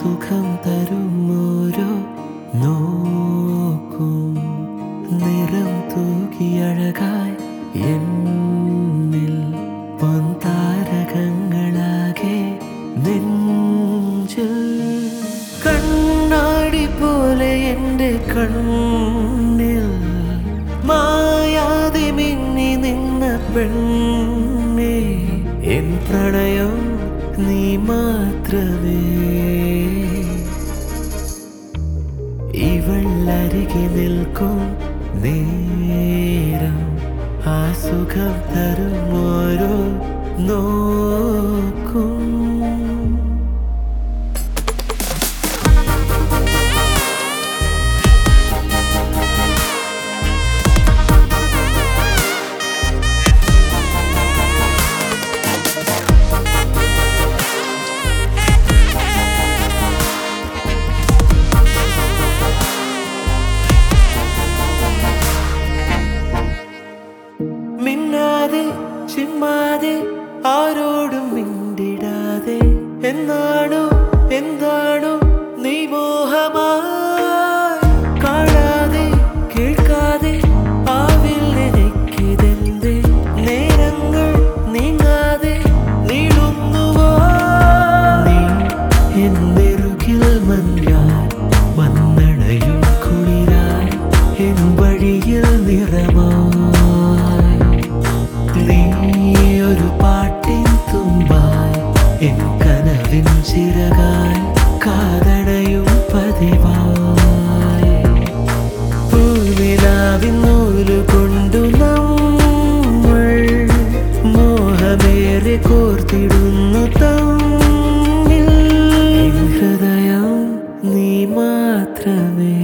സുഖം തരും ഓരോ നോക്കും നിറം തൂകിയഴകായി എന്നിൽ പൊന്താരകങ്ങളാകെ നെഞ്ചിൽ കണ്ണാടി പോലെ എൻ്റെ കണ്ണിൽ മായാതെ മിന്നി നിന്ന പെണ്ണേ എൻ പ്രണയം നീ മാത്രമേ ഇവൾ അരികെ നിൽക്കും നേരം ആ സുഖം തരും ഓരോ നോക്കും മിന്നാതെ ചിമ്മാതെ ആരോടും മിണ്ടിടാതെ എന്നാണോ എന്താണോ നീ മോഹമായി കാണാതെ കേൾക്കാതെ ആവില്ലെനിക്കിതെന്തേ നേരങ്ങൾ നീങ്ങാതെ നീളുന്നുവോ നീ എന്നെറുകിൽ മഞ്ഞായി വന്നണയും കുളിരായി എൻ വഴിയിൽ നിറമായി നീ ഒരു പാട്ടിൻ തുമ്പായി എൻ കനവിൻ ചിറകായി കാതടയും പതിവായി പൂവിലാവിൻ നൂല് കൊണ്ടു നമ്മൾ മോഹമേറെ കോർത്തിടുന്നു തമ്മിൽ എൻ ഹൃദയം നീ മാത്രമേ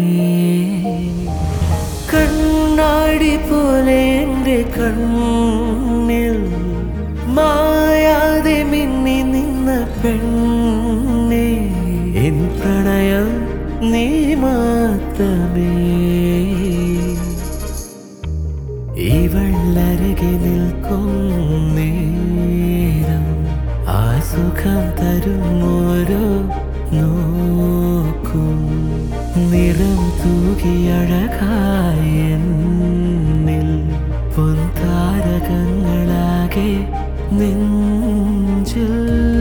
കണ്ണാടി പോലെ എൻ്റെ കണ്ണിൽ മായാതെ മിന്നി നിന്ന പെണ്ണേ എൻ പ്രണയം നീ മാത്രമേ ഇവൾ അരികെ നിൽക്കും നേരം ആ സുഖം തരും ഓരോ നോക്കും നിറം തൂകിയഴകായ എന്നിൽ പൊൻതാരകങ്ങളാകെ നെഞ്ചിൽ